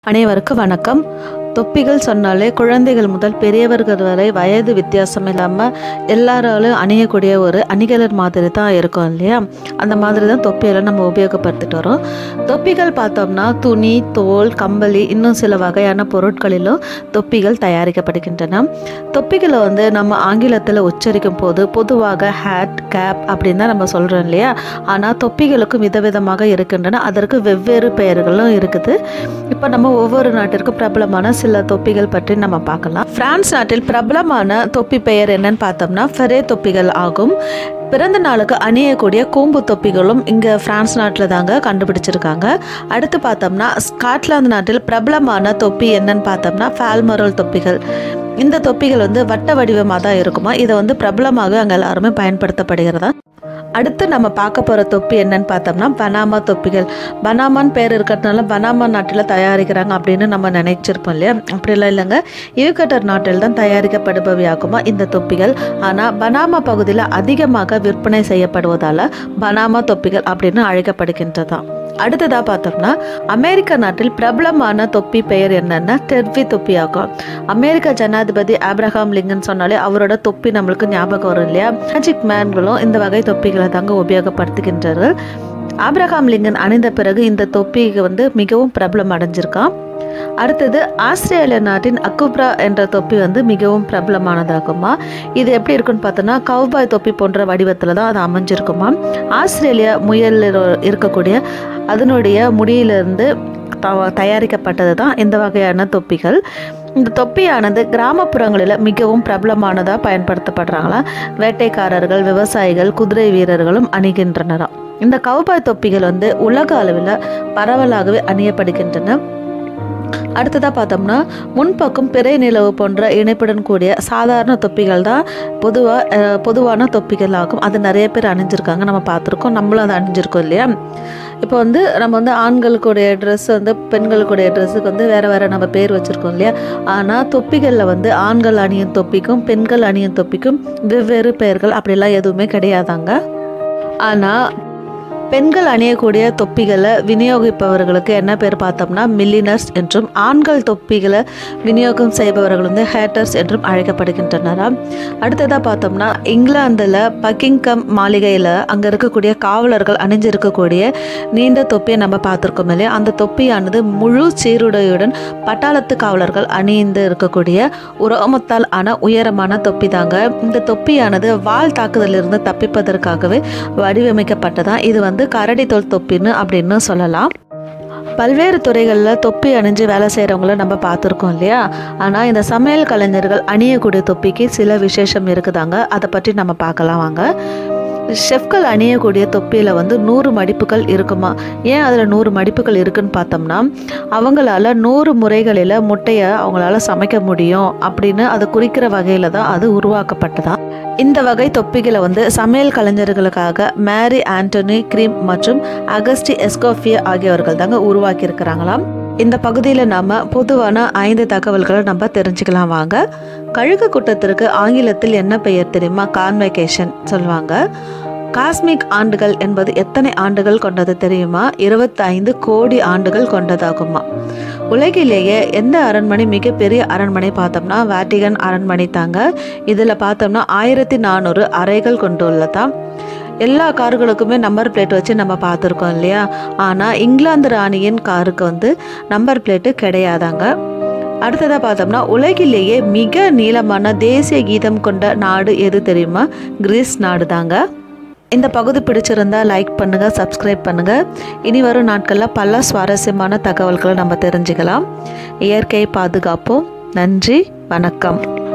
அனைவருக்கும் வணக்கம் தொப்பிகள் சொன்னாலே குழந்தைகள் முதல் பெரியவர்கள் வரை வயது வித்தியாசம் இல்லாமல் எல்லாராலும் அணியக்கூடிய ஒரு அணிகலர் மாதிரி தான் இருக்கும் இல்லையா அந்த மாதிரி தான் தொப்பியெல்லாம் நம்ம உபயோகப்படுத்திட்டு வரோம் தொப்பிகள் பார்த்தோம்னா துணி தோல் கம்பளி இன்னும் சில வகையான பொருட்களிலும் தொப்பிகள் தயாரிக்கப்படுகின்றன தொப்பிகளை வந்து நம்ம ஆங்கிலத்தில் உச்சரிக்கும் போது பொதுவாக ஹேட் கேப் அப்படின்னு தான் நம்ம சொல்கிறோம் இல்லையா ஆனால் தொப்பிகளுக்கும் விதவிதமாக இருக்கின்றன அதற்கு வெவ்வேறு பெயர்களும் இருக்குது இப்போ நம்ம ஒவ்வொரு நாட்டிற்கும் பிரபலமான சில தொப்பிகள் பற்றி நம்ம பார்க்கலாம் பிரான்ஸ் நாட்டில் பிரபலமான தொப்பி பெயர் என்னன்னு பார்த்தோம்னா ஃபெரே தொப்பிகள் ஆகும் பிறந்த நாளுக்கு அணியக்கூடிய கூம்பு தொப்பிகளும் இங்கே பிரான்ஸ் நாட்டில் தாங்க கண்டுபிடிச்சிருக்காங்க அடுத்து பார்த்தோம்னா ஸ்காட்லாந்து நாட்டில் பிரபலமான தொப்பி என்னன்னு பார்த்தோம்னா ஃபால்மரோல் தொப்பிகள் இந்த தொப்பிகள் வந்து வட்ட வடிவமாக தான் இருக்குமா இதை வந்து பிரபலமாக அங்கே எல்லாருமே பயன்படுத்தப்படுகிறதா அடுத்து நம்ம பார்க்க போகிற தொப்பி என்னன்னு பார்த்தோம்னா பனாமா தொப்பிகள் பனாமான்னு பேர் இருக்கிறதுனால பனாமா நாட்டில் தயாரிக்கிறாங்க அப்படின்னு நம்ம நினைச்சிருப்போம் இல்லையா அப்படிலாம் இல்லைங்க ஈக்கட்டர் நாட்டில் தான் தயாரிக்கப்படுபவையாகுமா இந்த தொப்பிகள் ஆனால் பனாமா பகுதியில் அதிகமாக விற்பனை செய்யப்படுவதால் பனாமா தொப்பிகள் அப்படின்னு அழைக்கப்படுகின்றதாம் அடுத்ததாக பார்த்தோம்னா அமெரிக்க நாட்டில் பிரபலமான தொப்பி பெயர் என்னன்னா டெர்வி தொப்பி ஆகும் அமெரிக்க ஜனாதிபதி ஆப்ரஹாம் லிங்கன் சொன்னாலே அவரோட தொப்பி நம்மளுக்கு ஞாபகம் வரும் இல்லையா மேஜிக் மேன்களும் இந்த வகை தொப்பிகளை தாங்க உபயோகப்படுத்துகின்றார்கள் ஆப்ரஹாம் லிங்கன் அணிந்த பிறகு இந்த தொப்பிக்கு வந்து மிகவும் பிரபலம் அடைஞ்சிருக்கான் அடுத்தது ஆஸ்திரேலிய நாட்டின் அக்குப்ரா என்ற தொப்பி வந்து மிகவும் பிரபலமானதாகுமா இது எப்படி இருக்குன்னு பார்த்தோன்னா கவுபாய் தொப்பி போன்ற வடிவத்தில் தான் அது அமைஞ்சிருக்குமா ஆஸ்திரேலியா முயல் இருக்கக்கூடிய அதனுடைய முடியிலிருந்து த- தயாரிக்கப்பட்டது தான் இந்த வகையான தொப்பிகள் இந்த தொப்பியானது கிராமப்புறங்களில் மிகவும் பிரபலமானதாக பயன்படுத்தப்படுறாங்களாம் வேட்டைக்காரர்கள் விவசாயிகள் குதிரை வீரர்களும் அணிகின்றனராம் இந்த கவுபாய் தொப்பிகள் வந்து உலக அளவில் பரவலாகவே அணியப்படுகின்றன அடுத்ததாக பார்த்தோம்னா முன்பக்கம் பிறை நிலவு போன்ற இணைப்புடன் கூடிய சாதாரண தொப்பிகள் தான் பொதுவாக பொதுவான தொப்பிகள் ஆகும் அது நிறைய பேர் அணிஞ்சிருக்காங்க நம்ம பார்த்துருக்கோம் நம்மளும் அதை அணிஞ்சிருக்கோம் இல்லையா இப்போ வந்து நம்ம வந்து ஆண்களுக்குடைய ட்ரெஸ் வந்து பெண்களுக்குடைய ட்ரெஸ்ஸுக்கு வந்து வேறு வேறு நம்ம பேர் வச்சுருக்கோம் இல்லையா ஆனால் தொப்பிகளில் வந்து ஆண்கள் அணியும் தொப்பிக்கும் பெண்கள் அணியும் தொப்பிக்கும் வெவ்வேறு பெயர்கள் அப்படிலாம் எதுவுமே கிடையாதாங்க ஆனால் பெண்கள் அணியக்கூடிய தொப்பிகளை விநியோகிப்பவர்களுக்கு என்ன பேர் பார்த்தோம்னா மில்லினர்ஸ் என்றும் ஆண்கள் தொப்பிகளை விநியோகம் செய்பவர்கள் வந்து ஹேட்டர்ஸ் என்றும் அழைக்கப்படுகின்றனராம் அடுத்ததாக பார்த்தோம்னா இங்கிலாந்தில் பக்கிங்கம் மாளிகையில் அங்கே இருக்கக்கூடிய காவலர்கள் அணிஞ்சிருக்கக்கூடிய நீண்ட தொப்பியை நம்ம பார்த்துருக்கோம் இல்லையா அந்த தொப்பியானது முழு சீருடையுடன் பட்டாளத்து காவலர்கள் அணிந்து இருக்கக்கூடிய உரோமத்தால் ஆன உயரமான தொப்பி தாங்க இந்த தொப்பியானது வால் தாக்குதலிருந்து தப்பிப்பதற்காகவே வடிவமைக்கப்பட்டதான் இது வந்து கரடி தோல் தொப்பின்னு அப்படின்னு சொல்லலாம் பல்வேறு துறைகளில் தொப்பி அணிஞ்சு வேலை செய்கிறவங்கள நம்ம பார்த்துருக்கோம் இல்லையா ஆனால் இந்த சமையல் கலைஞர்கள் அணியக்கூடிய தொப்பிக்கு சில விசேஷம் இருக்குதாங்க அதை பற்றி நம்ம பார்க்கலாம் வாங்க ஷெஃப்கள் அணியக்கூடிய தொப்பியில் வந்து நூறு மடிப்புகள் இருக்குமா ஏன் அதில் நூறு மடிப்புகள் இருக்குன்னு பார்த்தோம்னா அவங்களால நூறு முறைகளில் முட்டையை அவங்களால சமைக்க முடியும் அப்படின்னு அது குறிக்கிற வகையில் தான் அது உருவாக்கப்பட்டதா இந்த வகை தொப்பிகளை வந்து சமையல் கலைஞர்களுக்காக மேரி ஆண்டனி கிரீம் மற்றும் அகஸ்டி எஸ்கோஃபியா ஆகியவர்கள் தாங்க உருவாக்கியிருக்கிறாங்களாம் இந்த பகுதியில் நம்ம பொதுவான ஐந்து தகவல்களை நம்ம தெரிஞ்சுக்கலாம் வாங்க கழுகு கூட்டத்திற்கு ஆங்கிலத்தில் என்ன பெயர் தெரியுமா கான்வெகேஷன் சொல்லுவாங்க காஸ்மிக் ஆண்டுகள் என்பது எத்தனை ஆண்டுகள் கொண்டது தெரியுமா இருபத்தைந்து கோடி ஆண்டுகள் கொண்டதாகுமா உலகிலேயே எந்த அரண்மனை மிகப்பெரிய அரண்மனை பார்த்தோம்னா வேட்டிகன் அரண்மனை தாங்க இதில் பார்த்தோம்னா ஆயிரத்தி நானூறு அறைகள் கொண்டுள்ளதாம் எல்லா கார்களுக்குமே நம்பர் பிளேட் வச்சு நம்ம பார்த்துருக்கோம் இல்லையா ஆனால் இங்கிலாந்து ராணியின் காருக்கு வந்து நம்பர் பிளேட்டு கிடையாதாங்க அடுத்ததாக பார்த்தோம்னா உலகிலேயே மிக நீளமான தேசிய கீதம் கொண்ட நாடு எது தெரியுமா கிரீஸ் நாடு தாங்க இந்த பகுதி பிடிச்சிருந்தா லைக் பண்ணுங்கள் சப்ஸ்கிரைப் பண்ணுங்கள் இனி வரும் நாட்களில் பல சுவாரஸ்யமான தகவல்களை நம்ம தெரிஞ்சுக்கலாம் இயற்கையை பாதுகாப்போம் நன்றி வணக்கம்